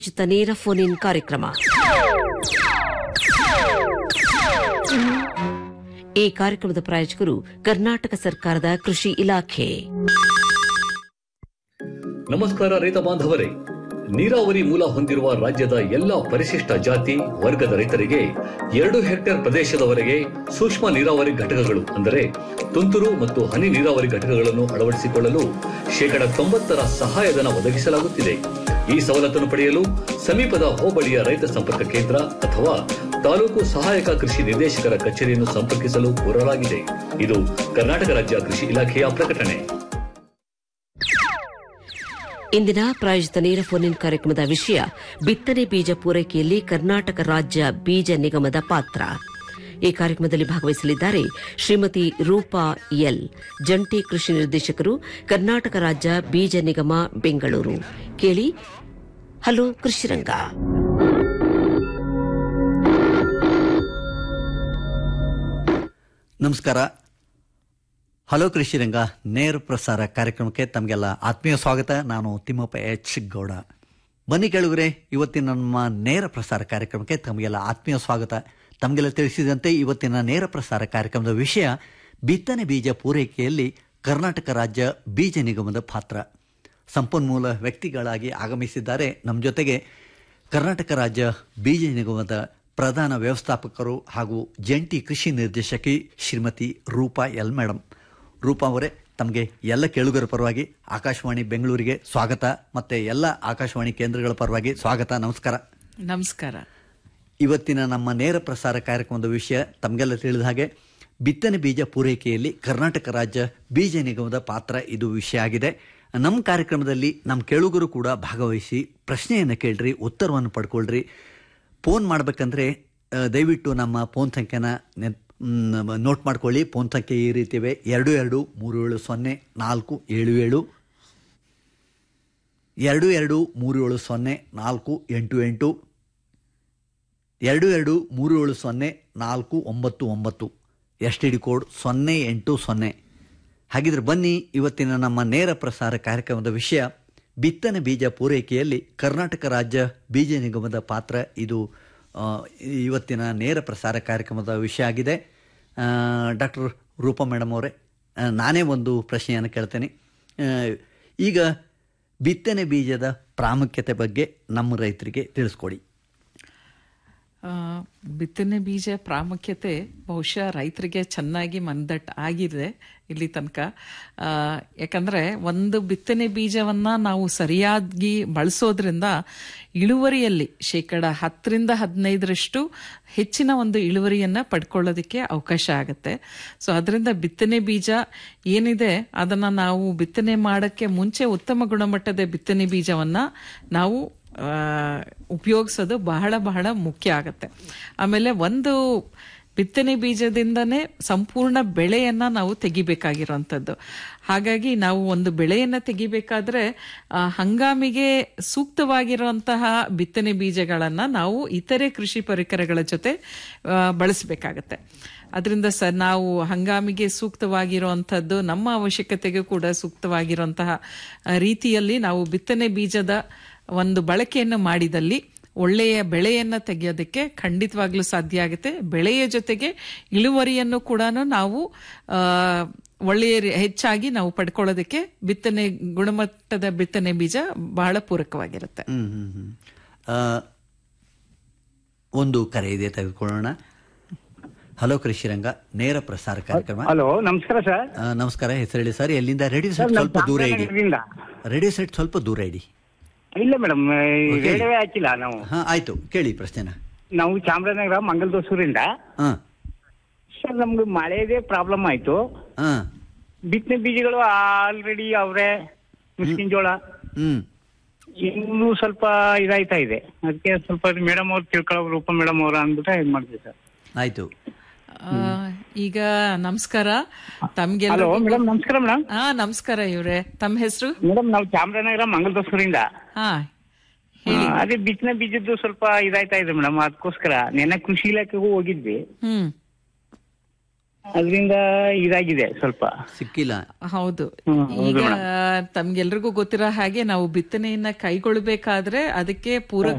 ಉಚಿತ ನೇರ phone in ಕಾರ್ಯಕ್ರಮ ಈ ಕಾರ್ಯಕ್ರಮದ ಪ್ರಾಯೋಜಕರು ಕರ್ನಾಟಕ ಸರ್ಕಾರದ ಕೃಷಿ ಇಲಾಖೆ ನಮಸ್ಕಾರ ರೈತ ಬಾಂಧವರೇ ನೀರಾವರಿ ಮೂಲ ಹೊಂದಿರುವ ರಾಜ್ಯದ ಎಲ್ಲಾ ಪರಿಶಿಷ್ಟ ಜಾತಿ ವರ್ಗದ ರೈತರಿಗೆ ಎರಡು ಹೆಕ್ಟೇರ್ ಪ್ರದೇಶದವರೆಗೆ ಸೂಕ್ಷ್ಮ ನೀರಾವರಿ ಘಟಕಗಳು ಅಂದರೆ ತುಂತುರು ಮತ್ತು ಹನಿ ನೀರಾವರಿ ಘಟಕಗಳನ್ನು ಅಳವಡಿಸಿಕೊಳ್ಳಲು ಶೇಕಡ ತೊಂಬತ್ತರ ಸಹಾಯಧನ ಒದಗಿಸಲಾಗುತ್ತಿದೆ ಈ ಸವಲತ್ತನ್ನು ಪಡೆಯಲು ಸಮೀಪದ ಹೋಬಳಿಯ ರೈತ ಸಂಪರ್ಕ ಕೇಂದ್ರ ಅಥವಾ ತಾಲೂಕು ಸಹಾಯಕ ಕೃಷಿ ನಿರ್ದೇಶಕರ ಕಚೇರಿಯನ್ನು ಸಂಪರ್ಕಿಸಲು ಕೋರಲಾಗಿದೆ ಇದು ಕರ್ನಾಟಕ ರಾಜ್ಯ ಕೃಷಿ ಇಲಾಖೆಯ ಪ್ರಕಟಣೆ ಇಂದಿನ ಪ್ರಾಯೋಜಿತ ನೇರ ಫೋನ್ ಇನ್ ಕಾರ್ಯಕ್ರಮದ ವಿಷಯ ಬಿತ್ತನೆ ಬೀಜ ಪೂರೈಕೆಯಲ್ಲಿ ಕರ್ನಾಟಕ ರಾಜ್ಯ ಬೀಜ ನಿಗಮದ ಪಾತ್ರ ಈ ಕಾರ್ಯಕ್ರಮದಲ್ಲಿ ಭಾಗವಹಿಸಲಿದ್ದಾರೆ ಶ್ರೀಮತಿ ರೂಪಾ ಎಲ್ ಜಂಟಿ ಕೃಷಿ ನಿರ್ದೇಶಕರು ಕರ್ನಾಟಕ ರಾಜ್ಯ ಬೀಜ ನಿಗಮ ಬೆಂಗಳೂರು ಕೇಳಿ ಹಲೋ ಕೃಷಿರಂಗ ನಮಸ್ಕಾರ ಹಲೋ ಕೃಷಿರಂಗ ನೇರ ಪ್ರಸಾರ ಕಾರ್ಯಕ್ರಮಕ್ಕೆ ತಮಗೆಲ್ಲ ಆತ್ಮೀಯ ಸ್ವಾಗತ ನಾನು ತಿಮ್ಮಪ್ಪ ಎಚ್ ಗೌಡ ಬನ್ನಿ ಕೇಳುಗರೆ ಇವತ್ತಿನ ನಮ್ಮ ನೇರ ಪ್ರಸಾರ ಕಾರ್ಯಕ್ರಮಕ್ಕೆ ತಮಗೆಲ್ಲ ಆತ್ಮೀಯ ಸ್ವಾಗತ ತಮಗೆಲ್ಲ ತಿಳಿಸಿದಂತೆ ಇವತ್ತಿನ ನೇರ ಪ್ರಸಾರ ಕಾರ್ಯಕ್ರಮದ ವಿಷಯ ಬಿತ್ತನೆ ಬೀಜ ಪೂರೈಕೆಯಲ್ಲಿ ಕರ್ನಾಟಕ ರಾಜ್ಯ ಬೀಜ ನಿಗಮದ ಪಾತ್ರ ಸಂಪನ್ಮೂಲ ವ್ಯಕ್ತಿಗಳಾಗಿ ಆಗಮಿಸಿದ್ದಾರೆ ನಮ್ಮ ಜೊತೆಗೆ ಕರ್ನಾಟಕ ರಾಜ್ಯ ಬೀಜ ನಿಗಮದ ಪ್ರಧಾನ ವ್ಯವಸ್ಥಾಪಕರು ಹಾಗೂ ಜಂಟಿ ಕೃಷಿ ನಿರ್ದೇಶಕಿ ಶ್ರೀಮತಿ ರೂಪಾ ಎಲ್ ಮೇಡಮ್ ರೂಪಾ ಅವರೇ ತಮಗೆ ಎಲ್ಲ ಕೇಳುಗರ ಪರವಾಗಿ ಆಕಾಶವಾಣಿ ಬೆಂಗಳೂರಿಗೆ ಸ್ವಾಗತ ಮತ್ತೆ ಎಲ್ಲ ಆಕಾಶವಾಣಿ ಕೇಂದ್ರಗಳ ಪರವಾಗಿ ಸ್ವಾಗತ ನಮಸ್ಕಾರ ನಮಸ್ಕಾರ ಇವತ್ತಿನ ನಮ್ಮ ನೇರ ಪ್ರಸಾರ ಕಾರ್ಯಕ್ರಮದ ವಿಷಯ ತಮಗೆಲ್ಲ ತಿಳಿದ ಹಾಗೆ ಬಿತ್ತನೆ ಬೀಜ ಪೂರೈಕೆಯಲ್ಲಿ ಕರ್ನಾಟಕ ರಾಜ್ಯ ಬೀಜ ನಿಗಮದ ಪಾತ್ರ ಇದು ವಿಷಯ ಆಗಿದೆ ನಮ್ಮ ಕಾರ್ಯಕ್ರಮದಲ್ಲಿ ನಮ್ಮ ಕೇಳುಗರು ಕೂಡ ಭಾಗವಹಿಸಿ ಪ್ರಶ್ನೆಯನ್ನು ಕೇಳ್ರಿ ಉತ್ತರವನ್ನು ಪಡ್ಕೊಳ್ರಿ ಫೋನ್ ಮಾಡಬೇಕಂದ್ರೆ ದಯವಿಟ್ಟು ನಮ್ಮ ಫೋನ್ ಸಂಖ್ಯೆನ ನೆನ್ ಮ್, ನೋಟ್ ಮಾಡ್ಕೊಳ್ಳಿ ಫೋನ್ ಸಂಖ್ಯೆ ಈ ರೀತಿ ಇವೆ ಎರಡು ಎರಡು ಮೂರು ಏಳು ಸೊನ್ನೆ ನಾಲ್ಕು ಏಳು ಏಳು ಎರಡು ಎರಡು ಮೂರು ಏಳು ಸೊನ್ನೆ ನಾಲ್ಕು ಎಂಟು ಎಂಟು ಎರಡು ಎರಡು ಮೂರು ಏಳು ಸೊನ್ನೆ ನಾಲ್ಕು ಒಂಬತ್ತು ಒಂಬತ್ತು ಎಸ್ ಟಿ ಡಿ ಕೋಡ್ ಸೊನ್ನೆ ಎಂಟು ಸೊನ್ನೆ ಹಾಗಿದ್ರೆ ಬನ್ನಿ ಇವತ್ತಿನ ನಮ್ಮ ನೇರ ಪ್ರಸಾರ ಕಾರ್ಯಕ್ರಮದ ವಿಷಯ ಬಿತ್ತನೆ ಬೀಜ ಪೂರೈಕೆಯಲ್ಲಿ ಕರ್ನಾಟಕ ರಾಜ್ಯ ಬೀಜ ನಿಗಮದ ಪಾತ್ರ ಇದು ಆ, ಇವತ್ತಿನ ನೇರ ಪ್ರಸಾರ ಕಾರ್ಯಕ್ರಮದ ವಿಷಯ ಆಗಿದೆ ಡಾಕ್ಟರ್ ರೂಪಾ ಮೇಡಮ್ ಅವರೇ ಆ, ನಾನೇ ಒಂದು ಪ್ರಶ್ನೆಯನ್ನು ಕೇಳ್ತೇನೆ ಆ, ಈಗ ಬಿತ್ತನೆ ಬೀಜದ ಪ್ರಾಮುಖ್ಯತೆ ಬಗ್ಗೆ ನಮ್ಮ ರೈತರಿಗೆ ತಿಳಿಸ್ಕೊಡಿ ಆ, ಬಿತ್ತನೆ ಬೀಜ ಪ್ರಾಮುಖ್ಯತೆ ಬಹುಶಃ ರೈತರಿಗೆ ಚೆನ್ನಾಗಿ ಮನದಟ್ ಆಗಿದೆ ಇಲ್ಲಿ ತನಕ ಆ, ಯಾಕಂದ್ರೆ ಒಂದು ಬಿತ್ತನೆ ಬೀಜವನ್ನ ನಾವು ಸರಿಯಾಗಿ ಬಳಸೋದ್ರಿಂದ ಇಳುವರಿಯಲ್ಲಿ ಶೇಕಡ ಹತ್ತರಿಂದ ಹದಿನೈದರಷ್ಟು ಹೆಚ್ಚಿನ ಒಂದು ಇಳುವರಿಯನ್ನ ಪಡ್ಕೊಳ್ಳೋದಕ್ಕೆ ಅವಕಾಶ ಆಗುತ್ತೆ ಸೊ ಅದರಿಂದ ಬಿತ್ತನೆ ಬೀಜ ಏನಿದೆ ಅದನ್ನ ನಾವು ಬಿತ್ತನೆ ಮಾಡಕ್ಕೆ ಮುಂಚೆ ಉತ್ತಮ ಗುಣಮಟ್ಟದ ಬಿತ್ತನೆ ಬೀಜವನ್ನ ನಾವು ಆ, ಉಪಯೋಗಿಸೋದು ಬಹಳ ಬಹಳ ಮುಖ್ಯ ಆಗತ್ತೆ ಆಮೇಲೆ ಒಂದು ಬಿತ್ತನೆ ಬೀಜದಿಂದನೇ ಸಂಪೂರ್ಣ ಬೆಳೆಯನ್ನ ನಾವು ತೆಗಿಬೇಕಾಗಿರುವಂಥದ್ದು ಹಾಗಾಗಿ ನಾವು ಒಂದು ಬೆಳೆಯನ್ನ ತೆಗಿಬೇಕಾದ್ರೆ ಆ, ಹಂಗಾಮಿಗೆ ಸೂಕ್ತವಾಗಿರುವಂತಹ ಬಿತ್ತನೆ ಬೀಜಗಳನ್ನ ನಾವು ಇತರೆ ಕೃಷಿ ಪರಿಕರಗಳ ಜೊತೆ ಆ, ಬಳಸಬೇಕಾಗತ್ತೆ ಅದರಿಂದ ಸ ನಾವು ಹಂಗಾಮಿಗೆ ಸೂಕ್ತವಾಗಿರುವಂಥದ್ದು ನಮ್ಮ ಅವಶ್ಯಕತೆಗೂ ಕೂಡ ಸೂಕ್ತವಾಗಿರುವಂತಹ ಆ, ರೀತಿಯಲ್ಲಿ ನಾವು ಬಿತ್ತನೆ ಬೀಜದ ಒಂದು ಬಳಕೆಯನ್ನು ಮಾಡಿದಲ್ಲಿ ಒಳ್ಳೆಯ ಬೆಳೆಯನ್ನ ತೆಗೆಯೋದಕ್ಕೆ ಖಂಡಿತವಾಗ್ಲೂ ಸಾಧ್ಯ ಆಗುತ್ತೆ ಬೆಳೆಯ ಜೊತೆಗೆ ಇಳುವರಿಯನ್ನು ಕೂಡ ನಾವು ಆ, ಒಳ್ಳೆಯ ರೀ- ಹೆಚ್ಚಾಗಿ ನಾವು ಪಡ್ಕೊಳ್ಳೋದಕ್ಕೆ ಬಿತ್ತನೆ ಗುಣಮಟ್ಟದ ಬಿತ್ತನೆ ಬೀಜ ಬಹಳ ಪೂರಕವಾಗಿರುತ್ತೆ ಹ್ಮ್, ಹ್ಮ್, ಹ್ಮ್. ಆ, ಒಂದು ಕರೆ ಇದೆ ತೆಗೆದುಕೊಳ್ಳೋಣ ಹಲೋ ಕೃಷಿರಂಗ ನೇರ ಪ್ರಸಾರ ಕಾರ್ಯಕ್ರಮ ಹಲೋ ನಮಸ್ಕಾರ ಸರ್ ಆ, ನಮಸ್ಕಾರ ಹೆಸರು ಹೇಳಿ ಸರ್ ಎಲ್ಲಿಂದ ರೇಡಿಯೋ ಸರ್ ಸೆಟ್ ನಾವು ಸ್ವಲ್ಪ ದೂರ ಇಡಿ ಚಾಮರಾಜನಗರದಿಂದ ರೇಡಿಯೋ ಸೆಟ್ ಸ್ವಲ್ಪ ದೂರ ಇಡಿ ಇಲ್ಲ ಮೇಡಮ್ Okay. ರೇಡಿಯೋವೇ ಹಾಕಿಲ್ಲ ನಾವು ಹಾ ಆಯ್ತು ಕೇಳಿ ಪ್ರಶ್ನೆನ ನಾವು ಚಾಮರಾಜನಗರ ಮಂಗಲದೋಸೂರಿಂದ ಹಾ ಸರ್ ನಮ್ಗೆ ಮಳೆದೇ ಪ್ರಾಬ್ಲಮ್ ಆಯ್ತು ಹಾ ಬಿತ್ತನೆ ಬೀಜಗಳು ಆಲ್ರೆಡಿ ಅವರೇ ಮುಸ್ಕಿನ ಜೋಳ ಹ್ಮ್ ಇನ್ನೂ ಸ್ವಲ್ಪ ಇದಾಯ್ತಾ ಇದೆ ಅದಕ್ಕೆ ಸ್ವಲ್ಪ ಮೇಡಮ್ ಅವ್ರು ತಿಳ್ಕೊಳ್ಳೋ ರೂಪ ಮೇಡಮ್ ಅವ್ರ ಅಂದ್ಬಿಟ್ಟು ಇದು ಮಾಡ್ತೀವಿ ಸರ್ ಆಯ್ತು ಆ, ಈಗ ನಮಸ್ಕಾರ ತಮ್ಗೆ ಹಲೋ ಮೇಡಮ್ ನಮಸ್ಕಾರ ಮೇಡಮ್ ಹಾ ನಮಸ್ಕಾರ ಇವ್ರೆ ತಮ್ಮ ಹೆಸರು ಮೇಡಮ್ ನಾವು ಚಾಮರಾಜನಗರ ಮಂಗಲದೋಸೂರಿಂದ ಹಾ ಆ, ಅದೇ ಬಿತ್ತನೆ ಬೀಜದ್ದು ಸ್ವಲ್ಪ ಇದಾಯ್ತಾ ಇದೆ ಮೇಡಮ್ ಅದಕ್ಕೋಸ್ಕರ ನೆನ್ನೆ ಕೃಷಿ ಇಲಾಖೆಗೂ ಹೋಗಿದ್ವಿ ಹ್ಮ್ ಅದರಿಂದ ಇದಾಗಿದೆ ಸ್ವಲ್ಪ ಸಿಕ್ಕಿಲ್ಲ ಹೌದು ಹ್ಮ್, ಹೌದು ಈಗ ತಮ್ಗೆಲ್ರಿಗೂ ಗೊತ್ತಿರೋ ಹಾಗೆ ನಾವು ಬಿತ್ತನೆಯನ್ನ ಕೈಗೊಳ್ಬೇಕಾದ್ರೆ ಅದಕ್ಕೆ ಪೂರಕ